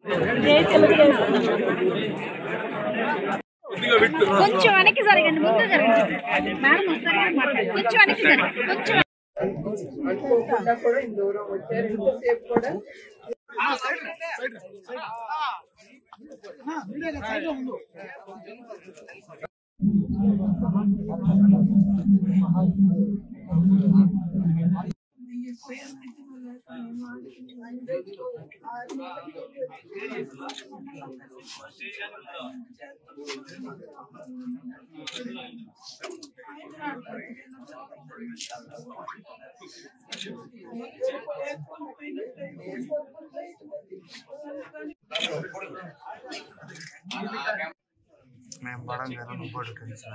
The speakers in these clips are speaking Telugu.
కొంచెం వెనక్కి జరగండి ముందు జరగండి మేడం వస్తారు కానీ మాట్లాడండి. కొంచెం వెనక్కి జరగండి కొంచెం అనుకోకుండా కూడా ఇంత దూరం వచ్చారు ఇంతసేపు కూడా మేము పడం కదా నువ్వు కూడా కలిసా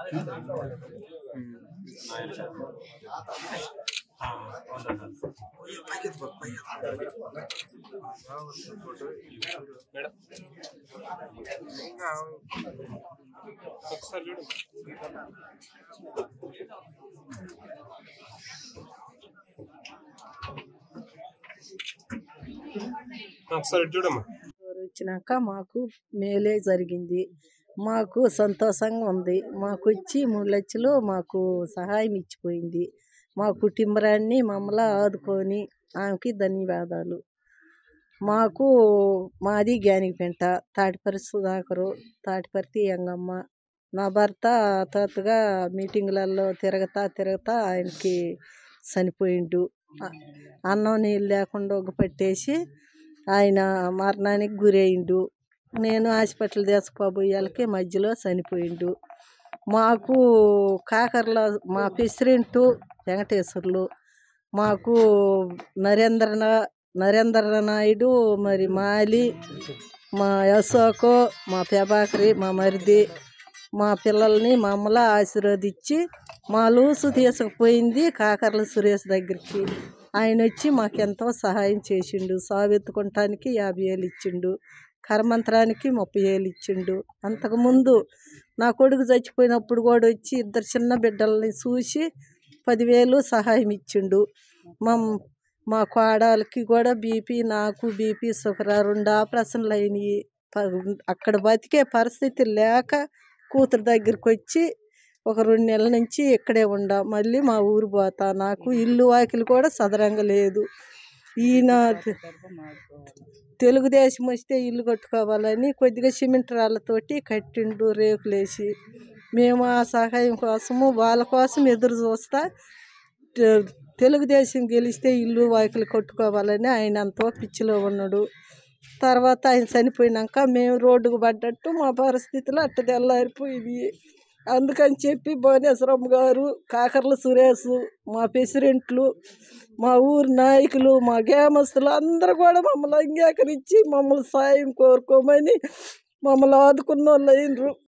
ఒకసారి చూడమ్మా వారు వచ్చినాక మాకు మేలే జరిగింది మాకు సంతోషంగా ఉంది మాకు వచ్చి మూడు లక్షలు మాకు సహాయం ఇచ్చిపోయింది మా కుటుంబరాన్ని మమ్మల్ని ఆదుకొని ఆమెకి ధన్యవాదాలు మాకు మాది గ్యానిగిపెంట తాటిపరి సుధాకరు తాటిపర్తి యంగమ్మ నా భర్త తోతగా మీటింగులలో తిరగతా తిరగతా ఆయనకి చనిపోయిండు అ- అన్నం నీళ్ళు లేకుండా ఒక పట్టేసి ఆయన మరణానికి గురయిండు నేను హాస్పిటల్ తీసుకుపోయేళ్ళకి మధ్యలో చనిపోయిండు మాకు కాకర్లో మా ప్రెసిడెంటు వెంకటేశ్వర్లు మాకు నరేంద్ర నా- నరేంద్ర నాయుడు మరి మాలి మా అశోకు మా ప్రభాకరి మా మరిది మా పిల్లల్ని మమ్మల్ని ఆశీర్వదించి మా లూసు తీసుకుపోయింది కాకర్ల సురేష్ దగ్గరికి ఆయన వచ్చి మాకెంతో సహాయం చేసిండు సావెత్తుకుంటానికి యాభై వేలు ఇచ్చిండు కర్మంత్రానికి ముప్పై వేలు ఇచ్చిండు అంతకుముందు నా కొడుకు చచ్చిపోయినప్పుడు కూడా వచ్చి ఇద్దరు చిన్న బిడ్డల్ని చూసి పదివేలు సహాయం ఇచ్చిండు మా మా కోడలకి కూడా బీపీ నాకు బీపీ షుగర్ రెండు ఆపరేషన్లు అయినాయి ప- అక్కడ బతికే పరిస్థితి లేక కూతురు దగ్గరికి వచ్చి ఒక రెండు నెలల నుంచి ఇక్కడే ఉండా మళ్ళీ మా ఊరు పోతా నాకు ఇల్లు వాకిలి కూడా సదరంగా లేదు ఈయన తెలుగుదేశం వస్తే ఇల్లు కట్టుకోవాలని కొద్దిగా సిమెంట్ రాళ్ళతోటి కట్టిండు రేకులేసి మేము ఆ సహాయం కోసము వాళ్ళ కోసం ఎదురు చూస్తా తె- తెలుగుదేశం గెలిస్తే ఇల్లు వాకిలు కట్టుకోవాలని ఆయన అంతో పిచ్చిలో ఉన్నాడు తర్వాత ఆయన చనిపోయినాక మేము రోడ్డుకు పడ్డట్టు మా పరిస్థితులు అట్ట తెల్లారిపోయింది అందుకని చెప్పి భువనేశ్వరమ్మ గారు కాకర్ల సురేష్ మా ప్రెసిడెంట్లు మా ఊరి నాయకులు మా గ్రామస్తులు అందరూ కూడా మమ్మల్ని అంగీకరించి మమ్మల్ని సాయం కోరుకోమని మమ్మల్ని ఆదుకున్న వాళ్ళు అయినరు